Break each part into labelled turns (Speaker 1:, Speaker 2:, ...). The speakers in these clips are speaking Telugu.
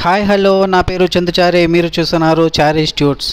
Speaker 1: హాయ్ హలో నా పేరు చందుచారి మీరు చూస్తున్నారు చారి ఇన్స్టిట్యూట్స్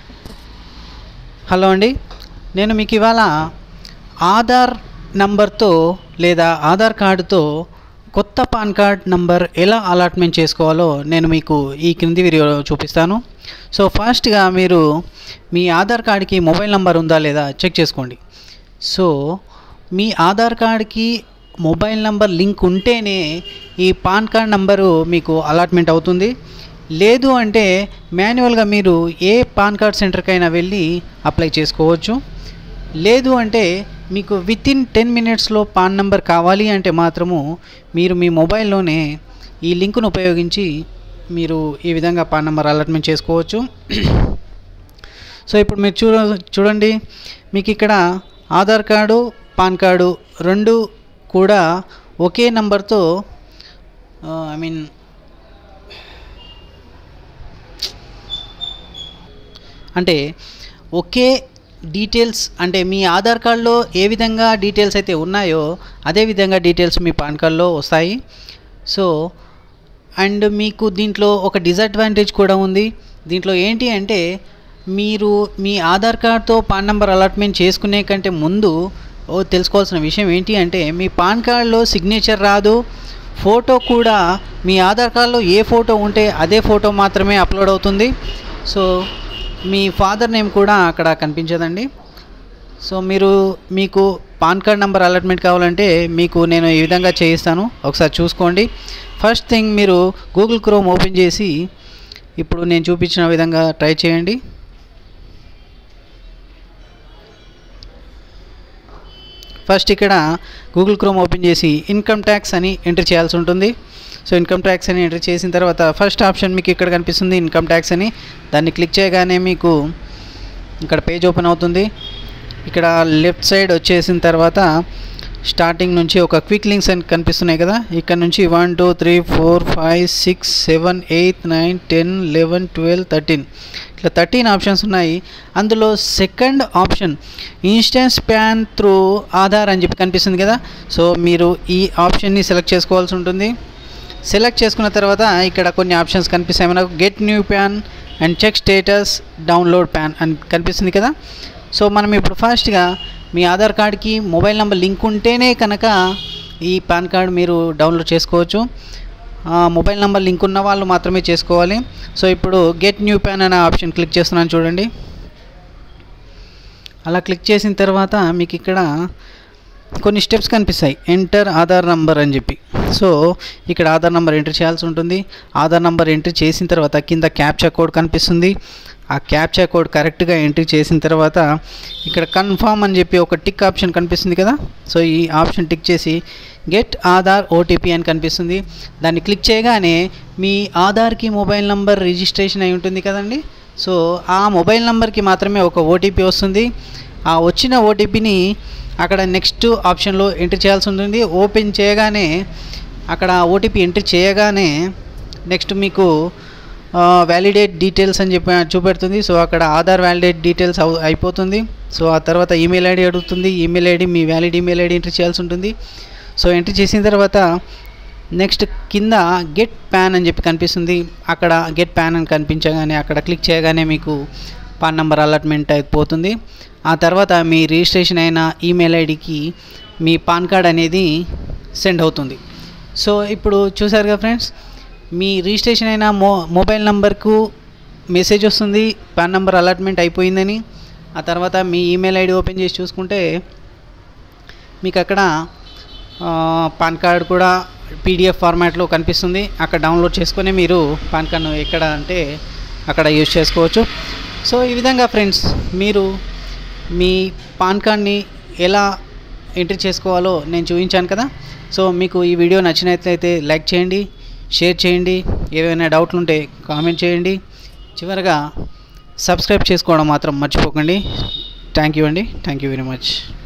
Speaker 1: హలో అండి నేను మీకు ఇవాళ ఆధార్ నంబర్తో లేదా ఆధార్ కార్డుతో కొత్త పాన్ కార్డ్ నంబర్ ఎలా అలాట్మెంట్ చేసుకోవాలో నేను మీకు ఈ క్రింది వీడియోలో చూపిస్తాను సో ఫాస్ట్గా మీరు మీ ఆధార్ కార్డ్కి మొబైల్ నంబర్ ఉందా లేదా చెక్ చేసుకోండి సో మీ ఆధార్ కార్డ్కి మొబైల్ నంబర్ లింక్ ఉంటేనే ఈ పాన్ కార్డ్ నంబరు మీకు అలాట్మెంట్ అవుతుంది లేదు అంటే మాన్యువల్గా మీరు ఏ పాన్ కార్డ్ సెంటర్కైనా వెళ్ళి అప్లై చేసుకోవచ్చు లేదు అంటే మీకు విత్ ఇన్ టెన్ మినిట్స్లో పాన్ నెంబర్ కావాలి అంటే మాత్రము మీరు మీ మొబైల్లోనే ఈ లింకును ఉపయోగించి మీరు ఈ విధంగా పాన్ నెంబర్ అలాట్మెంట్ చేసుకోవచ్చు సో ఇప్పుడు మీరు చూడ చూడండి మీకు ఇక్కడ ఆధార్ కార్డు పాన్ కార్డు రెండు కూడా ఒకే నంబర్తో ఐ మీన్ అంటే ఒకే డీటెయిల్స్ అంటే మీ ఆధార్ కార్డులో ఏ విధంగా డీటెయిల్స్ అయితే ఉన్నాయో అదే విధంగా డీటెయిల్స్ మీ పాన్ కార్డులో వస్తాయి సో అండ్ మీకు దీంట్లో ఒక డిసడ్వాంటేజ్ కూడా ఉంది దీంట్లో ఏంటి అంటే మీరు మీ ఆధార్ కార్డ్తో పాన్ నెంబర్ అలాట్మెంట్ చేసుకునే కంటే ముందు ఓ తెలుసుకోవాల్సిన విషయం ఏంటి అంటే మీ పాన్ కార్డులో సిగ్నేచర్ రాదు ఫోటో కూడా మీ ఆధార్ కార్డులో ఏ ఫోటో ఉంటే అదే ఫోటో మాత్రమే అప్లోడ్ అవుతుంది సో మీ ఫాదర్ నేమ్ కూడా అక్కడ కనిపించదండి సో మీరు మీకు పాన్ కార్డ్ నెంబర్ అలాట్మెంట్ కావాలంటే మీకు నేను ఈ విధంగా చేయిస్తాను ఒకసారి చూసుకోండి ఫస్ట్ థింగ్ మీరు గూగుల్ క్రోమ్ ఓపెన్ చేసి ఇప్పుడు నేను చూపించిన విధంగా ట్రై చేయండి ఫస్ట్ ఇక్కడ గూగుల్ క్రోమ్ ఓపెన్ చేసి ఇన్కమ్ ట్యాక్స్ అని ఎంటర్ చేయాల్సి ఉంటుంది సో ఇన్కమ్ ట్యాక్స్ అని ఎంటర్ చేసిన తర్వాత ఫస్ట్ ఆప్షన్ మీకు ఇక్కడ కనిపిస్తుంది ఇన్కమ్ ట్యాక్స్ అని దాన్ని క్లిక్ చేయగానే మీకు ఇక్కడ పేజ్ ఓపెన్ అవుతుంది ఇక్కడ లెఫ్ట్ సైడ్ వచ్చేసిన తర్వాత స్టార్టింగ్ నుంచి ఒక క్విక్ లింక్స్ అని కనిపిస్తున్నాయి కదా ఇక్కడ నుంచి one two three four five six seven eight nine ten eleven twelve thirteen ఇట్లా థర్టీన్ ఆప్షన్స్ ఉన్నాయి అందులో second option instant PAN through Aadhaar అని చెప్పి కనిపిస్తుంది కదా సో మీరు ఈ ఆప్షన్ని సెలెక్ట్ చేసుకోవాల్సి ఉంటుంది సెలెక్ట్ చేసుకున్న తర్వాత ఇక్కడ కొన్ని ఆప్షన్స్ కనిపిస్తాయి మనకు get new PAN and check status download PAN అని కనిపిస్తుంది కదా సో మనం ఇప్పుడు ఫాస్ట్గా మీ ఆధార్ కార్డ్కి మొబైల్ నెంబర్ లింక్ ఉంటేనే కనుక ఈ పాన్ కార్డ్ మీరు డౌన్లోడ్ చేసుకోవచ్చు మొబైల్ నెంబర్ లింక్ ఉన్న వాళ్ళు మాత్రమే చేసుకోవాలి సో ఇప్పుడు గెట్ న్యూ ప్యాన్ అనే ఆప్షన్ క్లిక్ చేస్తున్నాను చూడండి అలా క్లిక్ చేసిన తర్వాత మీకు ఇక్కడ కొన్ని స్టెప్స్ కనిపిస్తాయి ఎంటర్ ఆధార్ నంబర్ అని చెప్పి సో ఇక్కడ ఆధార్ నంబర్ ఎంటర్ చేయాల్సి ఉంటుంది ఆధార్ నంబర్ ఎంట్రీ చేసిన తర్వాత కింద క్యాప్చా కోడ్ కనిపిస్తుంది ఆ క్యాప్చా కోడ్ కరెక్ట్గా ఎంట్రీ చేసిన తర్వాత ఇక్కడ కన్ఫామ్ అని చెప్పి ఒక టిక్ ఆప్షన్ కనిపిస్తుంది కదా సో ఈ ఆప్షన్ టిక్ చేసి గెట్ ఆధార్ ఓటీపీ అని కనిపిస్తుంది దాన్ని క్లిక్ చేయగానే మీ ఆధార్కి మొబైల్ నంబర్ రిజిస్ట్రేషన్ అయి ఉంటుంది కదండి సో ఆ మొబైల్ నెంబర్కి మాత్రమే ఒక ఓటీపీ వస్తుంది ఆ వచ్చిన ఓటీపీని అక్కడ నెక్స్ట్ ఆప్షన్లో ఎంట్రీ చేయాల్సి ఉంటుంది ఓపెన్ చేయగానే అక్కడ ఓటీపీ ఎంట్రీ చేయగానే నెక్స్ట్ మీకు వ్యాలిడేట్ డీటెయిల్స్ అని చెప్పి చూపెడుతుంది సో అక్కడ ఆధార్ వ్యాలిడేట్ డీటెయిల్స్ అయిపోతుంది సో ఆ తర్వాత ఈమెయిల్ ఐడి అడుగుతుంది ఈమెయిల్ ఐడి మీ వ్యాలిడ్ ఈమెయిల్ ఐడి ఎంట్రీ చేయాల్సి ఉంటుంది సో ఎంట్రీ చేసిన తర్వాత నెక్స్ట్ కింద గెట్ ప్యాన్ అని చెప్పి కనిపిస్తుంది అక్కడ గెట్ ప్యాన్ అని కనిపించగానే అక్కడ క్లిక్ చేయగానే మీకు పాన్ నెంబర్ అలాట్మెంట్ అయిపోతుంది ఆ తర్వాత మీ రిజిస్ట్రేషన్ అయిన ఈమెయిల్ ఐడికి మీ పాన్ కార్డ్ అనేది సెండ్ అవుతుంది సో ఇప్పుడు చూసారుగా ఫ్రెండ్స్ మీ రిజిస్ట్రేషన్ అయిన మో మొబైల్ నెంబర్కు మెసేజ్ వస్తుంది పాన్ నెంబర్ అలాట్మెంట్ అయిపోయిందని ఆ తర్వాత మీ ఈమెయిల్ ఐడి ఓపెన్ చేసి చూసుకుంటే మీకు అక్కడ పాన్ కార్డ్ కూడా పీడిఎఫ్ ఫార్మాట్లో కనిపిస్తుంది అక్కడ డౌన్లోడ్ చేసుకొని మీరు పాన్ కార్డ్ను ఎక్కడ అంటే అక్కడ యూజ్ చేసుకోవచ్చు సో ఈ విధంగా ఫ్రెండ్స్ మీరు మీ పాన్ కార్డ్ని ఎలా ఎంట్రీ చేసుకోవాలో నేను చూపించాను కదా సో మీకు ఈ వీడియో నచ్చినట్లయితే లైక్ చేయండి షేర్ చేయండి ఏవైనా డౌట్లు ఉంటే కామెంట్ చేయండి చివరగా సబ్స్క్రైబ్ చేసుకోవడం మాత్రం మర్చిపోకండి థ్యాంక్ యూ అండి థ్యాంక్ యూ వెరీ మచ్